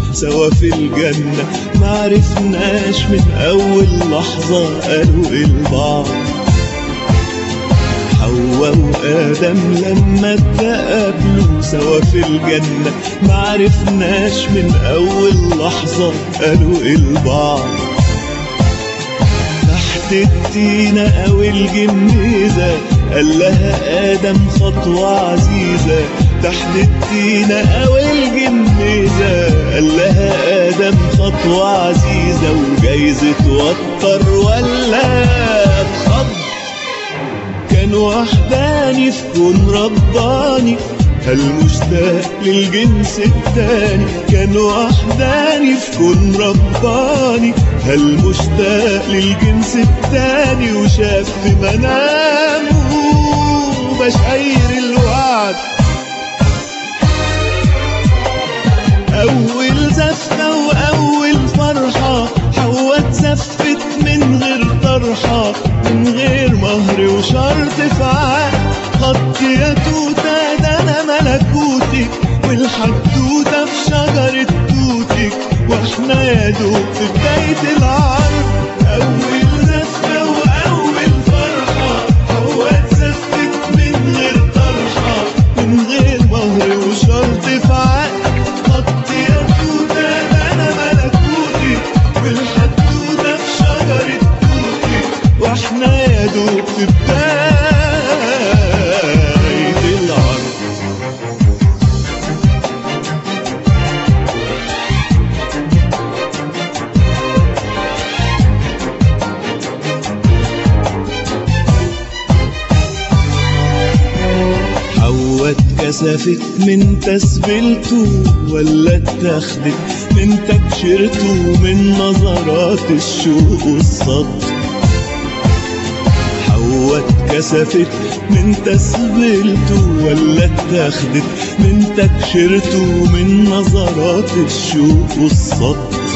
سوا في الجنة معرفناش من أول لحظة قالوا البعض حواء وآدم لما اتقابلوا سوا في الجنة معرفناش من أول لحظة قالوا البعض تحت التينة أو الجميزة قال لها آدم خطوة عزيزة تحت التينة أو الجميزة قال لها آدم خطوة عزيزة وجايز توتر ولا اتخض كان وحداني في كون رباني هل مشتاق للجنس التاني كان وحداني في كون رباني هل مشتاق للجنس التاني وشاف في منامه بشاير الوعد أول زفة وأول فرحة حواء اتزفت من غير طرحة من غير مهر وشرط في عقد خط يا توتة ده أنا ملكوتك والحدوتة في شجرة توتك واحنا يا دوب في بداية العرض أول زفة وأول فرحة حواء اتزفت من غير طرحة من غير مهر وشرط في عقد خط يا توتة ده أنا ملكوتي والحدوتة في شجرة توتي واحنا يا دوب في بداية العرض حواء اتكسفت من تسبيلته ولا اتاخدت من تبشيرته من نظرات الشوق والصد حواء اتكسفت من تسبيلته ولا اتاخدت من تبشيرته من نظرات الشوق والصد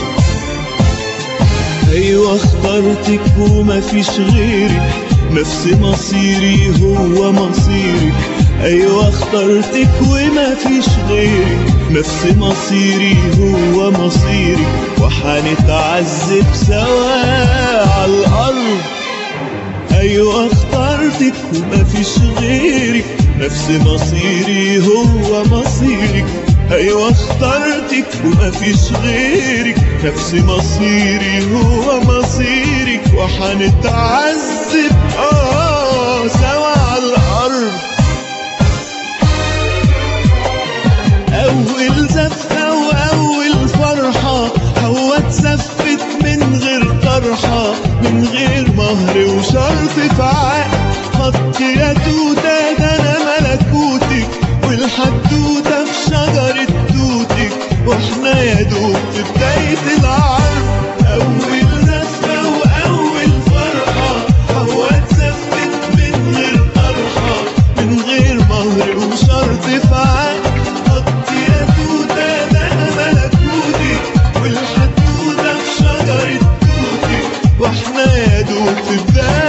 ايوه اخترتك وما فيش غيرك نفس مصيري هو مصيرك ايوه اخترتك وما فيش غيرك نفس مصيري هو مصيرك وحنتعذب سوا على الارض ايوه اخترتك وما فيش غيرك نفس مصيري هو مصيرك ايوه اخترتك وما فيش غيرك نفس مصيري هو مصيرك وحنتعذب اه سوا على الارض اول زفه واول فرحه حواء اتزفت من غير طرحه من غير مهر وشرط في عقد خط يا توته ده انا ملكوتك والحدوته في شجره توتك واحنا يا دوب في بدايه العرض اول زفه واول فرحه حواء اتزفت من غير طرحه من غير مهر وشرط في عقد خط يا توته ده انا ملكوتك والحدوته في شجره توتك واحنا يا دوب في بدايه